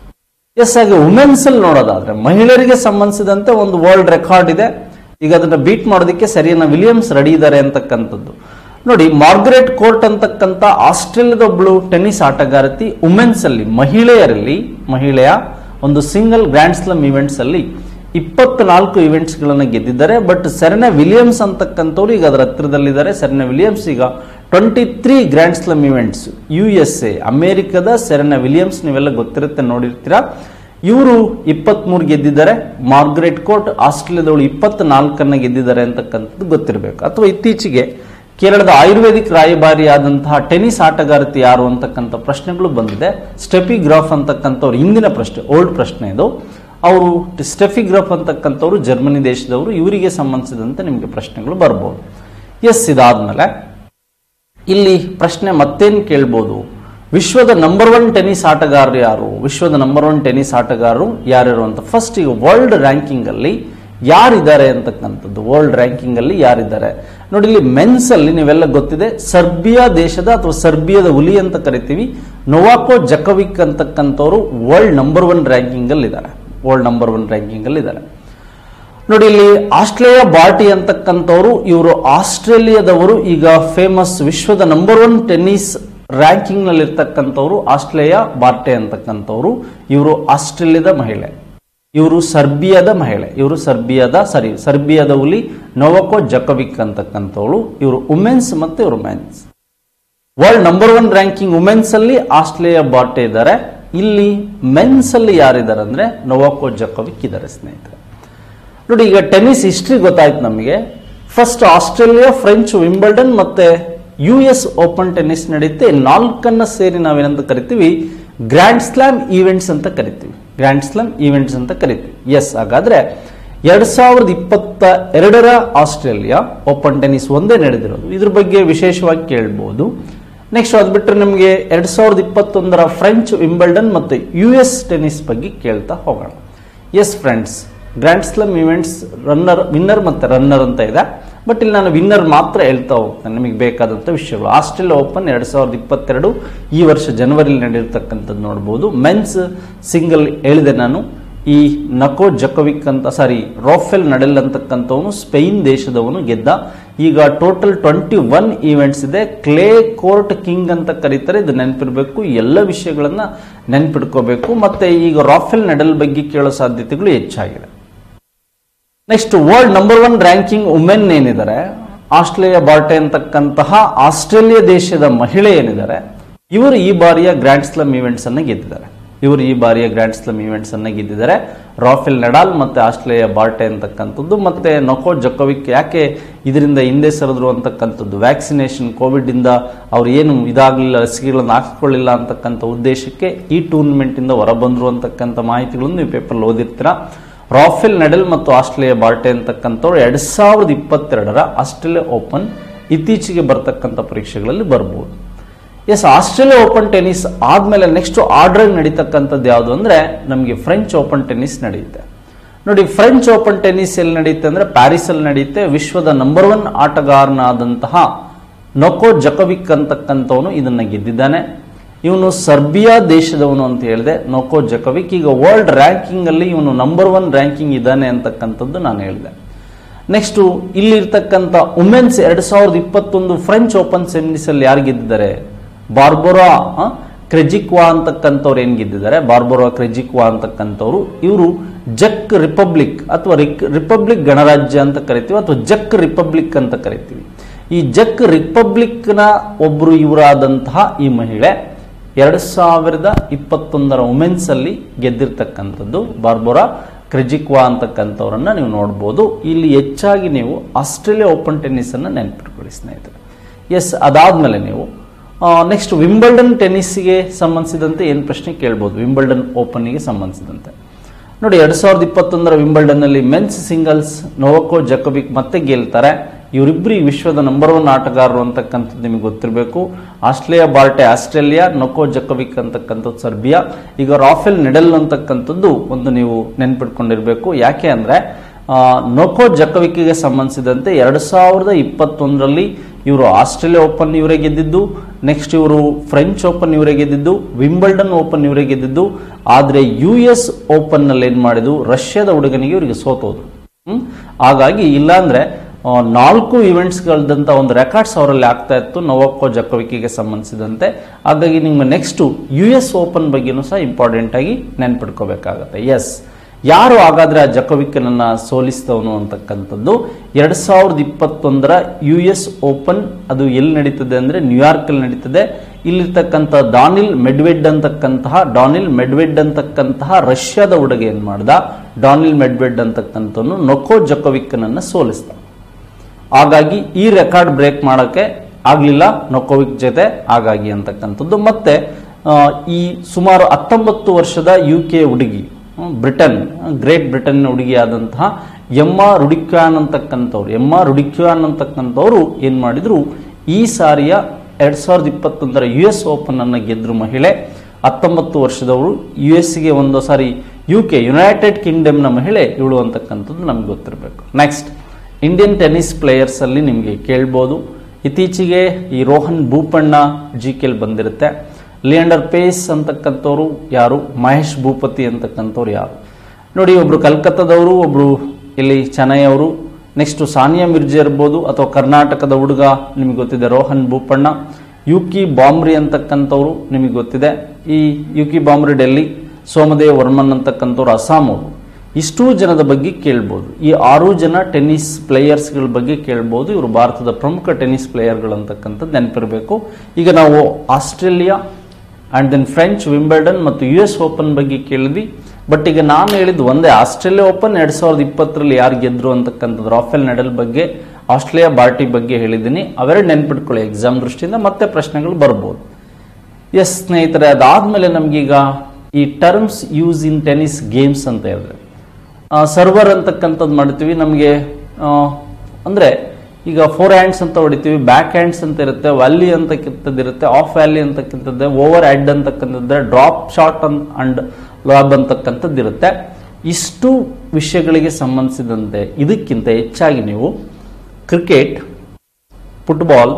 ಎಸ್ ಹಾಗೆ ವುಮೆನ್ಸ್ ಅಲ್ಲಿ ನೋಡೋದಾದ್ರೆ ಮಹಿಳೆಯರಿಗೆ ಸಂಬಂಧಿಸಿದಂತೆ ಒಂದು ವರ್ಲ್ಡ್ ರೆಕಾರ್ಡ್ ಇದೆ ಈಗ ಅದನ್ನ ಬೀಟ್ ಮಾಡೋದಕ್ಕೆ ಸರಿಯನ್ನ ವಿಲಿಯಮ್ಸ್ ರೆಡಿ ಇದ್ದಾರೆ ಅಂತಕ್ಕಂಥದ್ದು ನೋಡಿ ಮಾರ್ಗರೆಟ್ ಕೋರ್ಟ್ ಅಂತಕ್ಕಂಥ ಆಸ್ಟ್ರೇಲಿಯಾದ ಒಬ್ಳು ಟೆನ್ನಿಸ್ ಆಟಗಾರತಿ ವುಮೆನ್ಸ್ ಅಲ್ಲಿ ಮಹಿಳೆಯರಲ್ಲಿ ಮಹಿಳೆಯ ಒಂದು ಸಿಂಗಲ್ ಗ್ರ್ಯಾಂಡ್ ಸ್ಲಮ್ ಇವೆಂಟ್ಸ್ ಅಲ್ಲಿ ಇಪ್ಪತ್ನಾಲ್ಕು ಇವೆಂಟ್ಸ್ ಗಳನ್ನ ಗೆದ್ದಿದ್ದಾರೆ ಬಟ್ ಸೆರೆನಾ ವಿಲಿಯಮ್ಸ್ ಅಂತಕ್ಕಂಥವ್ರು ಈಗ ಅದರ ಹತ್ತಿರದಲ್ಲಿದ್ದಾರೆ ಸೆರೆನಾ ವಿಲಿಯಮ್ಸ್ ಈಗ twenty three grand slam events U S A ಅಮೆರಿಕದ ಸೆರೆನಾ ವಿಲಿಯಮ್ಸ್ ನೀವೆಲ್ಲ ಗೊತ್ತಿರುತ್ತೆ ನೋಡಿರ್ತೀರಾ ಇವರು ಇಪ್ಪತ್ಮೂರು ಗೆದ್ದಿದ್ದಾರೆ ಮಾರ್ಗರೆಟ್ ಕೋರ್ಟ್ ಆಸ್ಟ್ರೇಲಿಯಾದವಳು ಇಪ್ಪತ್ನಾಲ್ಕನ್ನ ಗೆದ್ದಿದ್ದಾರೆ ಅಂತಕ್ಕಂಥದ್ದು ಗೊತ್ತಿರಬೇಕು ಅಥವಾ ಇತ್ತೀಚೆಗೆ ಕೇರಳದ ಆಯುರ್ವೇದಿಕ್ ರಾಯಭಾರಿಯಾದಂತಹ ಟೆನ್ನಿಸ್ ಆಟಗಾರತಿ ಯಾರು ಅಂತಕ್ಕಂಥ ಪ್ರಶ್ನೆಗಳು ಬಂದಿದೆ ಸ್ಟೆಫಿ ಗ್ರಾಫ್ ಅಂತಕ್ಕಂಥವ್ರು ಹಿಂದಿನ ಪ್ರಶ್ನೆ ಓಲ್ಡ್ ಪ್ರಶ್ನೆ ಇದು ಅವರು ಸ್ಟೆಫಿ ಗ್ರಾಫ್ ಅಂತಕ್ಕಂಥವ್ರು ಜರ್ಮನಿ ದೇಶದವರು ಇವರಿಗೆ ಸಂಬಂಧಿಸಿದಂತೆ ನಿಮಗೆ ಪ್ರಶ್ನೆಗಳು ಬರ್ಬೋದು ಎಸ್ ಇದಾದ್ಮೇಲೆ ಇಲ್ಲಿ ಪ್ರಶ್ನೆ ಮತ್ತೇನು ಕೇಳ್ಬೋದು ವಿಶ್ವದ ನಂಬರ್ ಒನ್ ಟೆನ್ನಿಸ್ ಆಟಗಾರರು ಯಾರು ವಿಶ್ವದ ನಂಬರ್ ಒನ್ ಟೆನ್ನಿಸ್ ಆಟಗಾರರು ಯಾರ್ಯಾರು ಅಂತ ಫಸ್ಟ್ ಈಗ ವರ್ಲ್ಡ್ ರ್ಯಾಂಕಿಂಗ್ ಅಲ್ಲಿ ಯಾರಿದ್ದಾರೆ ಅಂತಕ್ಕಂಥದ್ದು ವರ್ಲ್ಡ್ ರ್ಯಾಂಕಿಂಗ್ ಅಲ್ಲಿ ಯಾರಿದ್ದಾರೆ ನೋಡಿ ಇಲ್ಲಿ ಮೆನ್ಸ್ ಅಲ್ಲಿ ನೀವೆಲ್ಲ ಗೊತ್ತಿದೆ ಸರ್ಬಿಯಾ ದೇಶದ ಅಥವಾ ಸರ್ಬಿಯಾದ ಹುಲಿ ಅಂತ ಕರಿತೀವಿ ನೊವಾಕೋ ಜಕೋವಿಕ್ ಅಂತಕ್ಕಂಥವ್ರು ವರ್ಲ್ಡ್ ನಂಬರ್ ಒನ್ ರ್ಯಾಂಕಿಂಗ್ ಅಲ್ಲಿ ಇದ್ದಾರೆ ವರ್ಲ್ಡ್ ನಂಬರ್ ಒನ್ ರ್ಯಾಂಕಿಂಗ್ ಅಲ್ಲಿ ಇದ್ದಾರೆ ನೋಡಿ ಇಲ್ಲಿ ಆಸ್ಟ್ರೇಲಿಯಾ ಬಾರ್ಟಿ ಅಂತಕ್ಕಂಥವ್ರು ಇವರು ಆಸ್ಟ್ರೇಲಿಯಾದವರು ಈಗ ಫೇಮಸ್ ವಿಶ್ವದ ನಂಬರ್ ಒನ್ ಟೆನ್ನಿಸ್ ರ್ಯಾಂಕಿಂಗ್ ನಲ್ಲಿ ಇರ್ತಕ್ಕಂಥವ್ರು ಆಸ್ಟ್ರೇಲಿಯಾ ಬಾರ್ಟೆ ಅಂತಕ್ಕಂಥವ್ರು ಇವರು ಆಸ್ಟ್ರೇಲಿಯಾದ ಮಹಿಳೆ ಇವರು ಸರ್ಬಿಯಾದ ಮಹಿಳೆ ಇವರು ಸರ್ಬಿಯಾದ ಸಾರಿ ಸರ್ಬಿಯಾದ ಹುಲಿ ನೊವಕೋ ಜಕೋವಿಕ್ ಅಂತಕ್ಕಂಥವಳು ಇವರು ವುಮೆನ್ಸ್ ಮತ್ತು ಇವರು men's world number one ranking women's ಅಲ್ಲಿ ಆಸ್ಟ್ರೇಲಿಯಾ ಬಾಟೆ ಇದ್ದಾರೆ ಇಲ್ಲಿ ಮೆನ್ಸ್ ಅಲ್ಲಿ ಯಾರಿದ್ದಾರೆ ಅಂದ್ರೆ ನೊವಾಕೋ ಜಕೋವಿಕ್ ಇದ್ದಾರೆ ಸ್ನೇಹಿತರೆ ನೋಡಿ ಈಗ ಟೆನ್ನಿಸ್ ಹಿಸ್ಟ್ರಿ ಗೊತ್ತಾಯ್ತು ನಮಗೆ ಫಸ್ಟ್ ಆಸ್ಟ್ರೇಲಿಯಾ ಫ್ರೆಂಚ್ ವಿಂಬಲ್ಡನ್ ಮತ್ತೆ ಯು ಎಸ್ ಓಪನ್ ಟೆನ್ನಿಸ್ ನಡೆಯುತ್ತೆ ನಾಲ್ಕನ್ನ ಸೇರಿ ನಾವೇನಂತ ಕರಿತೀವಿ ಗ್ರ್ಯಾಂಡ್ ಸ್ಲಾಮ್ ಈವೆಂಟ್ಸ್ ಅಂತ ಕರಿತೀವಿ ಗ್ರ್ಯಾಂಡ್ ಸ್ಲಾಮ್ ಈವೆಂಟ್ಸ್ ಅಂತ ಕರಿತೀವಿ ಎಸ್ ಹಾಗಾದ್ರೆ ಎರಡ್ ಸಾವಿರದ ಇಪ್ಪತ್ತ ಎರಡರ ಆಸ್ಟ್ರೇಲಿಯಾ ಓಪನ್ ಟೆನ್ನಿಸ್ ಒಂದೇ ನಡೆದಿರೋದು ಇದ್ರ ಬಗ್ಗೆ ವಿಶೇಷವಾಗಿ ಕೇಳಬಹುದು ನೆಕ್ಸ್ಟ್ ಅದು ಬಿಟ್ಟರೆ ನಮಗೆ ಎರಡ್ ಸಾವಿರದ ಇಪ್ಪತ್ತೊಂದರ ಫ್ರೆಂಚ್ ವಿಂಬಲ್ಡನ್ ಮತ್ತು ಯು ಎಸ್ ಟೆನ್ನಿಸ್ ಬಗ್ಗೆ ಕೇಳ್ತಾ ಹೋಗೋಣ yes friends grand slam events runner winner ಮತ್ತೆ ರನ್ನರ್ ಅಂತ ಇದೆ ಬಟ್ ಇಲ್ಲಿ ನಾನು ವಿನ್ನರ್ ಮಾತ್ರ ಹೇಳ್ತಾ ಹೋಗ್ತೇನೆ ನಿಮಗೆ ಬೇಕಾದಂಥ ವಿಷಯಗಳು ಆಸ್ಟ್ರೇಲಿಯಾ ಓಪನ್ ಎರಡ್ ಸಾವಿರದ ಇಪ್ಪತ್ತೆರಡು ಈ ವರ್ಷ ಜನವರಿಲಿ ನಡೆದಿರ್ತಕ್ಕಂಥದ್ದು ನೋಡ್ಬೋದು ಮೆನ್ಸ್ ಸಿಂಗಲ್ ಹೇಳಿದೆ ನಾನು ಈ ನಕೋ ಜಕೋವಿಕ್ ಅಂತ ಸಾರಿ ರಾಫೆಲ್ ನಡೆಲ್ ಅಂತಕ್ಕಂಥವನು ಸ್ಪೇನ್ ದೇಶದವನು ಗೆದ್ದ ಈಗ ಟೋಟಲ್ ಟ್ವೆಂಟಿ ಒನ್ ಈವೆಂಟ್ಸ್ ಇದೆ ಕ್ಲೇ ಕೋರ್ಟ್ ಕಿಂಗ್ ಅಂತ ಕರೀತಾರೆ ಇದು ನೆನಪಿರಬೇಕು ಎಲ್ಲ ವಿಷಯಗಳನ್ನ ನೆನಪಿಡ್ಕೋಬೇಕು ಮತ್ತೆ ಈಗ ರಾಫೆಲ್ ನಡೆಲ್ ಬಗ್ಗೆ ಕೇಳೋ ಸಾಧ್ಯತೆಗಳು ಹೆಚ್ಚಾಗಿದೆ next world number one ranking women ಏನಿದ್ದಾರೆ ಆಸ್ಟ್ರೇಲಿಯಾ ಬಾರ್ಟೆ ಅಂತಕ್ಕಂತಹ ಆಸ್ಟ್ರೇಲಿಯಾ ದೇಶದ ಮಹಿಳೆ ಏನಿದ್ದಾರೆ ಇವರು ಈ ಬಾರಿಯ ಗ್ರ್ಯಾಂಡ್ ಸ್ಲಮ್ ಈವೆಂಟ್ಸ್ ಅನ್ನ ಗೆದ್ದಿದ್ದಾರೆ ಇವರು ಈ ಬಾರಿಯ ಗ್ರ್ಯಾಂಡ್ ಸ್ಲಮ್ ಈವೆಂಟ್ಸ್ ಅನ್ನ ಗೆದ್ದಿದ್ದಾರೆ ರಾಫೆಲ್ ನಡಾಲ್ ಮತ್ತೆ ಆಸ್ಟ್ರೇಲಿಯಾ ಬಾರ್ಟೆ ಅಂತಕ್ಕಂಥದ್ದು ಮತ್ತೆ ನೊಕೋ ಜಕೋವಿಕ್ ಯಾಕೆ ಇದರಿಂದ ಹಿಂದೆ ಸರಿದ್ರು ಅಂತಕ್ಕಂಥದ್ದು ವ್ಯಾಕ್ಸಿನೇಷನ್ ಕೋವಿಡ್ ಇಂದ ಅವ್ರು ಏನು ಇದಾಗಲಿಲ್ಲ ಲಸಿಕೆಗಳನ್ನು ಹಾಕಿಕೊಳ್ಳಿಲ್ಲ ಅಂತಕ್ಕಂಥ ಉದ್ದೇಶಕ್ಕೆ ಈ ಟೂರ್ನಮೆಂಟ್ ಇಂದ ಹೊರಬಂದ್ರು ಅಂತಕ್ಕಂಥ ಮಾಹಿತಿಗಳನ್ನು ನೀವು ಪೇಪರ್ ಓದಿರ್ತೀರಾ ರಾಫೆಲ್ ನಡೆಲ್ ಮತ್ತು ಆಸ್ಟ್ರೇಲಿಯಾ ಬಾರ್ಟೆ ಅಂತಕ್ಕಂಥವ್ರು ಎರಡ್ ಸಾವಿರದ ಇಪ್ಪತ್ತೆರಡರ ಆಸ್ಟ್ರೇಲಿಯಾ ಓಪನ್ ಇತ್ತೀಚೆಗೆ ಬರ್ತಕ್ಕಂಥ ಪರೀಕ್ಷೆಗಳಲ್ಲಿ ಬರ್ಬೋದು ಎಸ್ ಆಸ್ಟ್ರೇಲಿಯಾ ಓಪನ್ ಟೆನ್ನಿಸ್ ಆದ್ಮೇಲೆ ನೆಕ್ಸ್ಟ್ ಆರ್ಡರ್ ನಡೀತಕ್ಕಂಥದ್ದು ಯಾವುದು ಅಂದ್ರೆ ನಮಗೆ ಫ್ರೆಂಚ್ ಓಪನ್ ಟೆನ್ನಿಸ್ ನಡೆಯುತ್ತೆ ನೋಡಿ ಫ್ರೆಂಚ್ ಓಪನ್ ಟೆನ್ನಿಸ್ ಎಲ್ಲಿ ನಡೆಯುತ್ತೆ ಅಂದ್ರೆ ಪ್ಯಾರಿಸ್ ಅಲ್ಲಿ ನಡೆಯುತ್ತೆ ವಿಶ್ವದ ನಂಬರ್ ಒನ್ ಆಟಗಾರನಾದಂತಹ ನೊಕೋ ಜಕೋವಿಕ್ ಅಂತಕ್ಕಂಥವನು ಇದನ್ನ ಗೆದ್ದಿದ್ದಾನೆ ಇವನು ಸರ್ಬಿಯಾ ದೇಶದವನು ಅಂತ ಹೇಳಿದೆ ನೊಕೋ ಜಕೋವಿಕ್ ಈಗ ವರ್ಲ್ಡ್ ರ್ಯಾಂಕಿಂಗ್ ಅಲ್ಲಿ ಇವನು ನಂಬರ್ ಒನ್ ರ್ಯಾಂಕಿಂಗ್ ಇದ್ದಾನೆ ಅಂತಕ್ಕಂಥದ್ದು ನಾನು ಹೇಳಿದೆ ನೆಕ್ಸ್ಟ್ ಇಲ್ಲಿರ್ತಕ್ಕಂಥ ವುಮೆನ್ಸ್ ಎರಡ್ ಸಾವಿರದ ಇಪ್ಪತ್ತೊಂದು ಫ್ರೆಂಚ್ ಓಪನ್ ಸೆಮಿನಿಸ್ ಅಲ್ಲಿ ಯಾರು ಗೆದ್ದಿದ್ದಾರೆ ಬಾರ್ಬೋರಾ ಆ, ಕ್ರೆಜಿಕ್ವಾ ಅಂತಕ್ಕಂಥವ್ರು ಏನ್ ಗೆದ್ದಿದ್ದಾರೆ ಬಾರ್ಬೋರಾ ಕ್ರೆಜಿಕ್ವಾ ಅಂತಕ್ಕಂಥವ್ರು ಇವರು ಜಕ್ ರಿಪಬ್ಲಿಕ್ ಅಥವಾ ರಿಕ್- ರಿಪಬ್ಲಿಕ್ ಗಣರಾಜ್ಯ ಅಂತ ಕರಿತೀವಿ ಅಥವಾ ಜಕ್ ರಿಪಬ್ಲಿಕ್ ಅಂತ ಕರಿತೀವಿ ಈ ಜಕ್ ರಿಪಬ್ಲಿಕ್ ನ ಒಬ್ರು ಇವರಾದಂತಹ ಈ ಮಹಿಳೆ ಎರಡ್ ಸಾವಿರದ ಇಪ್ಪತ್ತೊಂದರ ವುಮೆನ್ಸ್ ಅಲ್ಲಿ ಗೆದ್ದಿರ್ತಕ್ಕಂಥದ್ದು ಬಾರ್ಬೋರಾ ಕ್ರೆಜಿಕ್ವಾ ಅಂತಕ್ಕಂಥವ್ರನ್ನ ನೀವು ನೋಡ್ಬೋದು ಇಲ್ಲಿ ಹೆಚ್ಚಾಗಿ ನೀವು ಆಸ್ಟ್ರೇಲಿಯಾ ಓಪನ್ ಟೆನ್ನಿಸ್ ಅನ್ನ ನೆನ್ಪಿಟ್ಕೊಳ್ಳಿ ಸ್ನೇಹಿತರೆ ಎಸ್ ಅದಾದ್ಮೇಲೆ ನೀವು ನೆಕ್ಸ್ಟ್ ವಿಂಬಲ್ಡನ್ ಟೆನ್ನಿಸ್ಗೆ ಸಂಬಂಧಿಸಿದಂತೆ ಏನು ಪ್ರಶ್ನೆ ಕೇಳ್ಬೋದು ವಿಂಬಲ್ಡನ್ ಓಪನ್ಗೆ ಸಂಬಂಧಿಸಿದಂತೆ ನೋಡಿ ಎರಡ್ ಸಾವಿರದ ಇಪ್ಪತ್ತೊಂದರ ವಿಂಬಲ್ಡನ್ ಅಲ್ಲಿ ಮೆನ್ಸ್ ಸಿಂಗಲ್ಸ್ ನೋವಕೋ ಜಕೋಬಿಕ್ ಮತ್ತೆ ಗೆಲ್ತಾರೆ ಇವರಿಬ್ಬರು ಈ ವಿಶ್ವದ ನಂಬರ್ ಒನ್ ಆಟಗಾರರು ಅಂತಕ್ಕಂಥದ್ದು ನಿಮಗೆ ಗೊತ್ತಿರಬೇಕು ಆಸ್ಟ್ರೇಲಿಯಾ ಬಾರ್ಟೆ ಆಸ್ಟ್ರೇಲಿಯಾ ನೊಕೋ ಜಕೋವಿಕ್ ಅಂತಕ್ಕಂಥದ್ದು ಸರ್ಬಿಯಾ ಈಗ ರಾಫೆಲ್ ನೆಡಲ್ ಅಂತಕ್ಕಂಥದ್ದು ಒಂದು ನೀವು ನೆನ್ಪಿಟ್ಕೊಂಡಿರ್ಬೇಕು ಯಾಕೆ ಅಂದ್ರೆ ಆ, ನೊಕೋ ಜಕೋವಿಕ್ಗೆ ಸಂಬಂಧಿಸಿದಂತೆ ಎರಡ್ ಸಾವಿರದ ಇಪ್ಪತ್ತೊಂದರಲ್ಲಿ ಇವರು ಆಸ್ಟ್ರೇಲಿಯಾ ಓಪನ್ ಇವರೇ ಗೆದ್ದಿದ್ದು ನೆಕ್ಸ್ಟ್ ಇವರು ಫ್ರೆಂಚ್ ಓಪನ್ ಇವರೇ ಗೆದ್ದಿದ್ದು ವಿಂಬಲ್ಡನ್ ಓಪನ್ ಇವರೇ ಗೆದ್ದಿದ್ದು ಆದ್ರೆ ಯು ಎಸ್ ಓಪನ್ ನಲ್ಲಿ ಏನ್ ಮಾಡಿದ್ದು ರಷ್ಯಾದ ಹುಡುಗನಿಗೆ ಇವರಿಗೆ ಸೋತೋದು ಹ್ಮ್? ಹಾಗಾಗಿ ಇಲ್ಲಾಂದ್ರೆ ಆ, ನಾಲ್ಕು ಇವೆಂಟ್ಸ್ಗಳದಂತ ಒಂದು ರೆಕಾರ್ಡ್ಸ್ ಅವರಲ್ಲಿ ಆಗ್ತಾ ಇತ್ತು ನೊವಾಕೋ ಜಕೋವಿಕ್ಗೆ ಸಂಬಂಧಿಸಿದಂತೆ ಹಾಗಾಗಿ ನಿಮ್ಮ ನೆಕ್ಸ್ಟ್ ಯು ಎಸ್ ಓಪನ್ ಬಗ್ಗೆನೂ ಸಹ ಇಂಪಾರ್ಟೆಂಟ್ ಆಗಿ ನೆನ್ಪಿಟ್ಕೋಬೇಕಾಗತ್ತೆ ಎಸ್ ಯಾರು ಹಾಗಾದ್ರೆ ಆ ಜಕೋವಿಕ್ನನ್ನ ಸೋಲಿಸಿದವನು ಅಂತಕ್ಕಂಥದ್ದು ಎರಡ್ ಸಾವಿರದ ಇಪ್ಪತ್ತೊಂದರ ಯು ಎಸ್ ಓಪನ್ ಅದು ಎಲ್ಲಿ ನಡೀತದೆ ಅಂದ್ರೆ ನ್ಯೂಯಾರ್ಕ್ ಅಲ್ಲಿ ನಡೀತದೆ ಇಲ್ಲಿರ್ತಕ್ಕಂಥ ಡಾನಿಲ್ ಮೆಡ್ವೆಡ್ ಅಂತಕ್ಕಂತಹ ಡಾನಿಲ್ ಮೆಡ್ವೆಡ್ ಅಂತಕ್ಕಂತಹ ರಷ್ಯಾದ ಹುಡುಗ ಏನ್ ಮಾಡ್ದ ಡಾನಿಲ್ ಮೆಡ್ವೆಡ್ ಅಂತಕ್ಕಂಥವನು ನೊಕೋ ಜಕೋವಿಕ್ನನ್ನ ಸೋಲಿಸ್ದ ಹಾಗಾಗಿ ಈ ರೆಕಾರ್ಡ್ ಬ್ರೇಕ್ ಮಾಡೋಕ್ಕೆ ಆಗ್ಲಿಲ್ಲ ನೊಕೋವಿಕ್ ಜೊತೆ ಹಾಗಾಗಿ ಅಂತಕ್ಕಂಥದ್ದು ಮತ್ತೆ ಆ, ಈ ಸುಮಾರು ಹತ್ತೊಂಬತ್ತು ವರ್ಷದ ಯು ಕೆ ಹುಡುಗಿ ಹ್ಮ್, ಬ್ರಿಟನ್ ಗ್ರೇಟ್ ಬ್ರಿಟನ್ ಹುಡುಗಿಯಾದಂತಹ ಎಮ್ ಆರ್ ರುಡಿಕ್ಯಾನ್ ಅಂತಕ್ಕಂಥವ್ರು ಎಮ್ ಆರ್ ರುಡಿಕ್ಯಾನ್ ಅಂತಕ್ಕಂಥವ್ರು ಏನು ಮಾಡಿದ್ರು ಈ ಸಾರಿಯ ಎರಡ್ ಸಾವಿರದ ಇಪ್ಪತ್ತೊಂದರ ಯು ಎಸ್ ಓಪನ್ ಅನ್ನು ಗೆದ್ರು ಮಹಿಳೆ ಹತ್ತೊಂಬತ್ತು ವರ್ಷದವರು ಯು ಎಸ್ಗೆ ಒಂದು ಸಾರಿ ಯು ಕೆ ಯುನೈಟೆಡ್ ಕಿಂಗ್ಡಮ್ನ ಮಹಿಳೆ ಇವಳು ಅಂತಕ್ಕಂಥದ್ದು ನಮ್ಗೆ ಗೊತ್ತಿರಬೇಕು ನೆಕ್ಸ್ಟ್ ಇಂಡಿಯನ್ ಟೆನ್ನಿಸ್ ಪ್ಲೇಯರ್ಸ್ ಅಲ್ಲಿ ನಿಮಗೆ ಕೇಳ್ಬೋದು ಇತ್ತೀಚೆಗೆ ಈ ರೋಹನ್ ಭೂಪಣ್ಣ ಜಿ ಕೆಲ್ ಬಂದಿರುತ್ತೆ ಲಿಯಾಂಡರ್ ಪೇಸ್ ಅಂತಕ್ಕಂಥವ್ರು ಯಾರು ಮಹೇಶ್ ಭೂಪತಿ ಅಂತಕ್ಕಂಥವ್ರು ಯಾರು ನೋಡಿ ಒಬ್ರು ಕಲ್ಕತ್ತಾದವರು ಒಬ್ರು ಇಲ್ಲಿ ಚೆನ್ನೈ ಅವರು ನೆಕ್ಸ್ಟ್ ಸಾನಿಯಾ ಮಿರ್ಜಾ ಇರ್ಬೋದು ಅಥವಾ ಕರ್ನಾಟಕದ ಹುಡುಗ ನಿಮಗೆ ಗೊತ್ತಿದೆ ರೋಹನ್ ಭೂಪಣ್ಣ ಯುಕಿ ಬಾಂಬ್ರಿ ಅಂತಕ್ಕಂಥವ್ರು ನಿಮಗೆ ಗೊತ್ತಿದೆ ಈ ಯುಕಿ ಬಾಂಬ್ರಿ ಡೆಲ್ಲಿ ಸೋಮದೇವ್ ವರ್ಮನ್ ಅಂತಕ್ಕಂಥವ್ರು ಅಸ್ಸಾಂ ಅವರು ಇಷ್ಟೂ ಜನದ ಬಗ್ಗೆ ಕೇಳ್ಬೋದು ಈ ಆರು ಜನ ಟೆನ್ನಿಸ್ ಪ್ಲೇಯರ್ಸ್ಗಳ ಬಗ್ಗೆ ಕೇಳ್ಬೋದು ಇವರು ಭಾರತದ ಪ್ರಮುಖ ಟೆನ್ನಿಸ್ ಪ್ಲೇಯರ್ಗಳು ಅಂತಕ್ಕಂಥದ್ದು ನೆನಪಿರಬೇಕು ಈಗ ನಾವು Australia and then French Wimbledon ಮತ್ತು ಯು ಎಸ್ ಓಪನ್ ಬಗ್ಗೆ ಕೇಳಿದ್ವಿ ಬಟ್ ಈಗ ನಾನು ಹೇಳಿದ್ದು ಒಂದೇ ಆಸ್ಟ್ರೇಲಿಯಾ ಓಪನ್ ಎರಡ್ ಸಾವಿರದ ಇಪ್ಪತ್ತರಲ್ಲಿ ಯಾರು ಗೆದ್ರು ಅಂತಕ್ಕಂಥದ್ದು ರಾಫೆಲ್ ನೆಡಲ್ ಬಗ್ಗೆ ಆಸ್ಟ್ರೇಲಿಯಾ ಬಾರ್ಟಿ ಬಗ್ಗೆ ಹೇಳಿದ್ದೀನಿ ಅವೆರಡು ನೆನ್ಪಿಟ್ಕೊಳ್ಳಿ ಎಕ್ಸಾಮ್ ದೃಷ್ಟಿಯಿಂದ ಮತ್ತೆ ಪ್ರಶ್ನೆಗಳು ಬರ್ಬೋದು ಎಸ್ ಸ್ನೇಹಿತರೆ ಅದಾದ್ಮೇಲೆ ನಮ್ಗೀಗ ಈ terms use in tennis games ಅಂತ ಹೇಳಿದ್ರೆ ಸರ್ವರ್ ಅಂತಕ್ಕಂಥದ್ದು ಮಾಡ್ತೀವಿ ನಮಗೆ ಅಂದ್ರೆ ಈಗ ಫೋರ್ ಹ್ಯಾಂಡ್ಸ್ ಅಂತ ಹೊಡಿತೀವಿ ಬ್ಯಾಕ್ ಹ್ಯಾಂಡ್ಸ್ ಅಂತ ಇರುತ್ತೆ ವ್ಯಾಲಿ ಅಂತಕ್ಕಂಥದ್ದು ಇರುತ್ತೆ ಆಫ್ ವ್ಯಾಲಿ ಅಂತಕ್ಕಂಥದ್ದು ಓವರ್ ಹೆಡ್ ಅಂತಕ್ಕಂಥದ್ದು ಡ್ರಾಪ್ ಶಾಟ್ ಅಂಡ್ ಲಾಬ್ ಅಂತಕ್ಕಂಥದ್ದು ಇರುತ್ತೆ ಇಷ್ಟು ವಿಷಯಗಳಿಗೆ ಸಂಬಂಧಿಸಿದಂತೆ ಇದಕ್ಕಿಂತ ಹೆಚ್ಚಾಗಿ ನೀವು ಕ್ರಿಕೆಟ್ ಫುಟ್ಬಾಲ್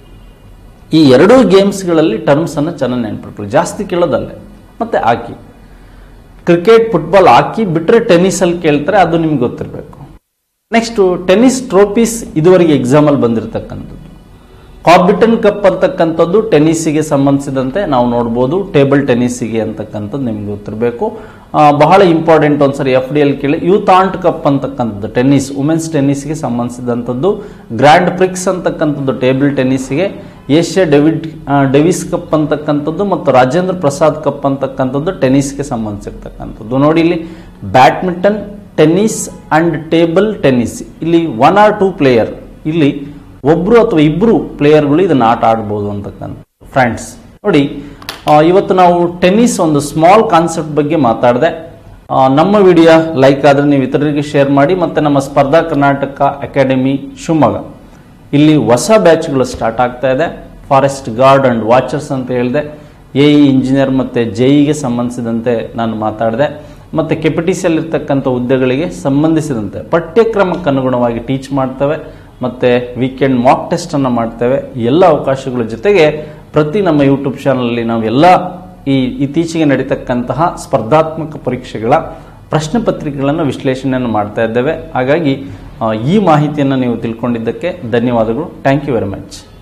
ಈ ಎರಡೂ ಗೇಮ್ಸ್ಗಳಲ್ಲಿ ಟರ್ಮ್ಸ್ ಅನ್ನು ಚೆನ್ನಾಗಿ ನೆನ್ಪಿಟ್ಕೊಳ್ಳಿ ಜಾಸ್ತಿ ಕೇಳೋದಲ್ಲೇ ಮತ್ತೆ ಹಾಕಿ ಕ್ರಿಕೆಟ್ ಫುಟ್ಬಾಲ್ ಹಾಕಿ ಬಿಟ್ರೆ ಟೆನ್ನಿಸ್ ಅಲ್ಲಿ ಕೇಳ್ತಾರೆ ಅದು ನಿಮ್ಗೆ ಗೊತ್ತಿರಬೇಕು ನೆಕ್ಸ್ಟ್ ಟೆನ್ನಿಸ್ ಟ್ರೋಫೀಸ್ ಇದುವರೆಗೆ ಎಕ್ಸಾಮ್ ಅಲ್ಲಿ ಬಂದಿರತಕ್ಕಂಥದ್ದು ಕಾರ್ಬಿಟನ್ ಕಪ್ ಅಂತಕ್ಕಂಥದ್ದು ಟೆನ್ನಿಸ್ಸಿಗೆ ಸಂಬಂಧಿಸಿದಂತೆ ನಾವು ನೋಡ್ಬೋದು ಟೇಬಲ್ ಟೆನ್ನಿಸ್ಸಿಗೆ ಅಂತಕ್ಕಂಥದ್ದು ನಿಮ್ಗೆ ಗೊತ್ತಿರಬೇಕು ಆ, ಬಹಳ ಇಂಪಾರ್ಟೆಂಟ್ ಒಂದ್ಸರಿ ಎಫ್ ಡಿ ಎಲ್ ಕೇಳಿ ಯೂತ್ ಆಂಟ್ ಕಪ್ ಅಂತಕ್ಕಂಥದ್ದು ಟೆನ್ನಿಸ್ ವುಮೆನ್ಸ್ ಟೆನ್ನಿಸ್ಗೆ ಸಂಬಂಧಿಸಿದಂಥದ್ದು ಗ್ರ್ಯಾಂಡ್ ಪ್ರಿಕ್ಸ್ ಅಂತಕ್ಕಂಥದ್ದು ಟೇಬಲ್ ಟೆನ್ನಿಸ್ಗೆ Asia David ah, Davis Cup ಅಂತಕ್ಕಂಥದ್ದು ಮತ್ತು ರಾಜೇಂದ್ರ ಪ್ರಸಾದ್ ಕಪ್ ಅಂತಕ್ಕಂಥದ್ದು ಟೆನ್ನಿಸ್ಗೆ ಸಂಬಂಧಿಸಿರ್ತಕ್ಕಂಥದ್ದು ನೋಡಿ ಇಲ್ಲಿ badminton tennis and table tennis ಇಲ್ಲಿ ಒನ್ ಆರ್ ಟೂ ಪ್ಲೇಯರ್ ಇಲ್ಲಿ ಒಬ್ರು ಅಥವಾ ಇಬ್ರು ಪ್ಲೇಯರ್ಗಳು ಇದನ್ನ ಆಟ ಆಡ್ಬೋದು ಅಂತಕ್ಕಂಥ ಫ್ರೆಂಡ್ಸ್ ನೋಡಿ ಆ, ಇವತ್ತು ನಾವು ಟೆನ್ನಿಸ್ ಒಂದು ಸ್ಮಾಲ್ ಕಾನ್ಸೆಪ್ಟ್ ಬಗ್ಗೆ ಮಾತಾಡಿದೆ ಆ, ನಮ್ಮ ವಿಡಿಯೋ ಲೈಕ್ ಆದ್ರೆ ನೀವು ಇತರರಿಗೆ ಶೇರ್ ಮಾಡಿ ಮತ್ತೆ ನಮ್ಮ ಸ್ಪರ್ಧಾ ಕರ್ನಾಟಕ ಅಕಾಡೆಮಿ ಶಿವಮೊಗ್ಗ ಇಲ್ಲಿ ಹೊಸ ಬ್ಯಾಚ್ಗಳು ಸ್ಟಾರ್ಟ್ ಆಗ್ತಾ ಇದೆ ಫಾರೆಸ್ಟ್ ಗಾರ್ಡ್ ಅಂಡ್ ವಾಚರ್ಸ್ ಅಂತ ಹೇಳಿದೆ ಎ ಇ ಇಂಜಿನಿಯರ್ ಮತ್ತೆ ಜೆಇಗೆ ಸಂಬಂಧಿಸಿದಂತೆ ನಾನು ಮಾತಾಡಿದೆ ಮತ್ತೆ ಕೆಪಿಟಿಸಿಯಲ್ಲಿ ಇರ್ತಕ್ಕಂಥ ಹುದ್ದೆಗಳಿಗೆ ಸಂಬಂಧಿಸಿದಂತೆ ಪಠ್ಯಕ್ರಮಕ್ಕೆ ಅನುಗುಣವಾಗಿ ಟೀಚ್ ಮಾಡ್ತೇವೆ ಮತ್ತೆ ವೀಕೆಂಡ್ ಮಾಕ್ ಟೆಸ್ಟ್ ಅನ್ನು ಮಾಡ್ತೇವೆ ಈ ಎಲ್ಲ ಅವಕಾಶಗಳ ಜೊತೆಗೆ ಪ್ರತಿ ನಮ್ಮ ಯೂಟ್ಯೂಬ್ ಚಾನಲ್ ನಾವು ಎಲ್ಲ ಈ ಇತ್ತೀಚೆಗೆ ನಡೀತಕ್ಕಂತಹ ಸ್ಪರ್ಧಾತ್ಮಕ ಪರೀಕ್ಷೆಗಳ ಪ್ರಶ್ನೆ ಪತ್ರಿಕೆಗಳನ್ನು ವಿಶ್ಲೇಷಣೆಯನ್ನು ಮಾಡ್ತಾ ಇದ್ದೇವೆ ಹಾಗಾಗಿ ಆ, ಈ ಮಾಹಿತಿಯನ್ನು ನೀವು ತಿಳ್ಕೊಂಡಿದ್ದಕ್ಕೆ ಧನ್ಯವಾದಗಳು ಥ್ಯಾಂಕ್ ಯು ವೆರಿ ಮಚ್